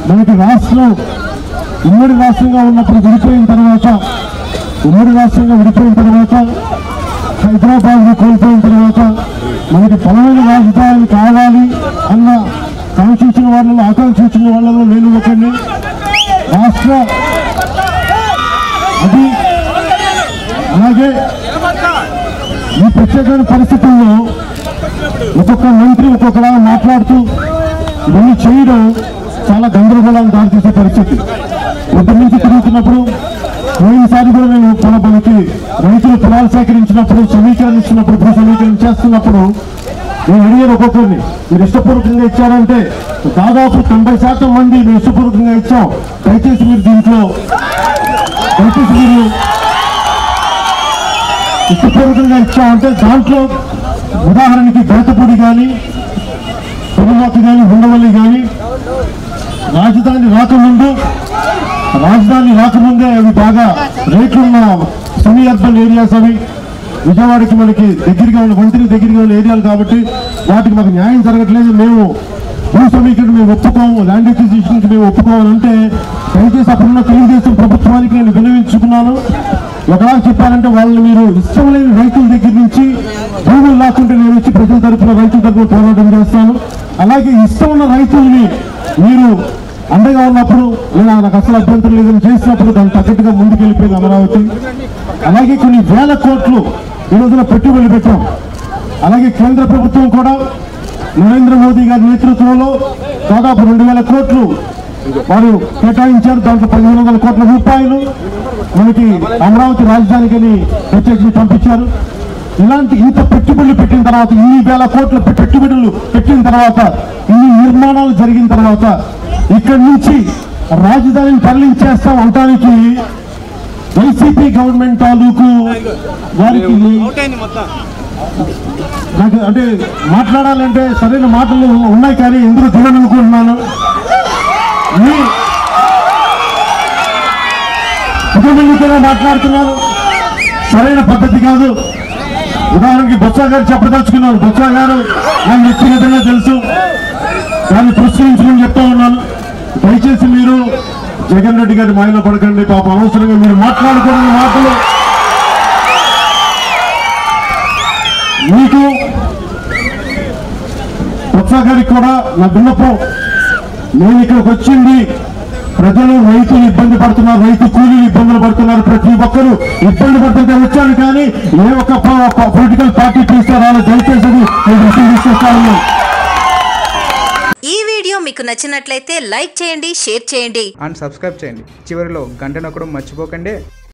మనకి రాష్ట్రం ఉమ్మడి రాష్ట్రంగా ఉన్నప్పుడు విడిపోయిన తర్వాత ఉమ్మడి రాష్ట్రంగా విడిపోయిన తర్వాత హైదరాబాద్ కోల్పోయిన తర్వాత మనకి బలమైన రాజధాని కావాలి అన్న కాంక్షించిన వాళ్ళలో ఆకాంక్షించిన వాళ్ళలో నేను ఒకరిని రాష్ట్ర అది అలాగే ఈ ప్రత్యేకమైన పరిస్థితుల్లో ఒక్కొక్క మంత్రి ఒక్కొక్కలా మాట్లాడుతూ ఇవన్నీ చేయడం చాలా గందరగోళాన్ని దారితీసే పరిస్థితి పొద్దున్న నుంచి తిరుగుతున్నప్పుడు పోయినసారి కూడా నేను పొల మనకి రైతులు పొలాలు సేకరించినప్పుడు సమీకరణ ఇచ్చినప్పుడు భూ సమీకరణ చేస్తున్నప్పుడు నేను అడిగాను ఒక్కొక్కరిని మీరు ఇష్టపూర్వకంగా ఇచ్చారంటే దాదాపు తొంభై శాతం మంది మేము ఇష్టపూర్వకంగా ఇచ్చాం దయచేసి మీరు దీంట్లో దయచేసి మీరు ఇష్టపూర్వకంగా ఇచ్చామంటే దాంట్లో ఉదాహరణకి గడతపూడి కానీ పొలమాకు కానీ ఉండవల్లి కానీ రాజధాని రాకముందు రాజధాని రాకముందే అవి బాగా రేట్లున్న సెమీ అర్బన్ ఏరియాస్ అవి విజయవాడకి మనకి దగ్గరగా ఉన్న వంటిని దగ్గరగా ఉన్న ఏరియాలు కాబట్టి వాటికి మాకు న్యాయం జరగట్లేదు మేము భూ సమీకరణ మేము ఒప్పుకోము ల్యాండ్ ఎక్విజిషన్కి మేము ఒప్పుకోవాలంటే దయచేసి అప్పుడున్న తెలుగుదేశం ప్రభుత్వానికి నేను విన్నవించుకున్నాను ఒకలా చెప్పాలంటే వాళ్ళని మీరు ఇష్టం లేని రైతుల దగ్గర నుంచి భూములు లాక్కుంటే నేను వచ్చి ప్రజల తరఫున రైతుల తరఫున పోరాటం చేస్తాను అలాగే ఇష్టం ఉన్న రైతుల్ని మీరు అండగా ఉన్నప్పుడు లేదా నాకు అసలు అభ్యంతరం లేదని చేసినప్పుడు దానికి తగ్గట్టుగా ముందుకు వెళ్ళిపోయింది అమరావతి అలాగే కొన్ని వేల కోట్లు ఈ రోజున పెట్టుబడులు పెట్టాం అలాగే కేంద్ర ప్రభుత్వం కూడా నరేంద్ర మోదీ గారి నేతృత్వంలో దాదాపు రెండు వేల కోట్లు వారు కేటాయించారు దాంట్లో పదిహేను వందల కోట్ల రూపాయలు మనకి అమరావతి రాజధానికని ప్రత్యేకించి పంపించారు ఇలాంటి ఇంత పెట్టుబడులు పెట్టిన తర్వాత ఇన్ని వేల కోట్ల పె- పెట్టుబడులు పెట్టిన తర్వాత ఇన్ని నిర్మాణాలు జరిగిన తర్వాత ఇక్కడి నుంచి రాజధానిని తరలించేస్తాం అంటానికి వైసీపీ గవర్నమెంట్ తాలూకు వారికి నాకు అంటే మాట్లాడాలంటే సరైన మాటలు ఉన్నాయి కానీ ఎందుకు దిగనుకుంటున్నాను మీ కుటుంబంతో మాట్లాడుతున్నాను సరైన పద్ధతి కాదు ఉదాహరణకి బొత్స గారు చెప్పదలుచుకున్నాను బొత్స గారు నాకు వ్యక్తిగతంగా తెలుసు దాన్ని పురస్కరించుకుని చెప్తా ఉన్నాను దయచేసి మీరు జగన్ రెడ్డి గారి మాయలో పడకండి పాప అవసరంగా మీరు మాట్లాడుకున్న మాటలు మీకు బొత్స గారికి కూడా నా విన్నపం నేను ఇక్కడికి వచ్చింది ప్రజలు రైతులు ఇబ్బంది పడుతున్నారు రైతు కూలీలు ఇబ్బందులు పడుతున్నారు ప్రతి ఒక్కరూ ఇబ్బంది పడుతుంటే వచ్చాను కానీ ఏ ఒక్క పొలిటికల్ పార్టీ తీసుకురాలో దయచేసి అది నేను దృష్టికి తీసుకొస్తాను ఈ వీడియో మీకు నచ్చినట్లయితే లైక్ చేయండి షేర్ చేయండి అండ్ సబ్స్క్రైబ్ చేయండి చివరిలో గంట నొక్కడం మర్చిపోకండి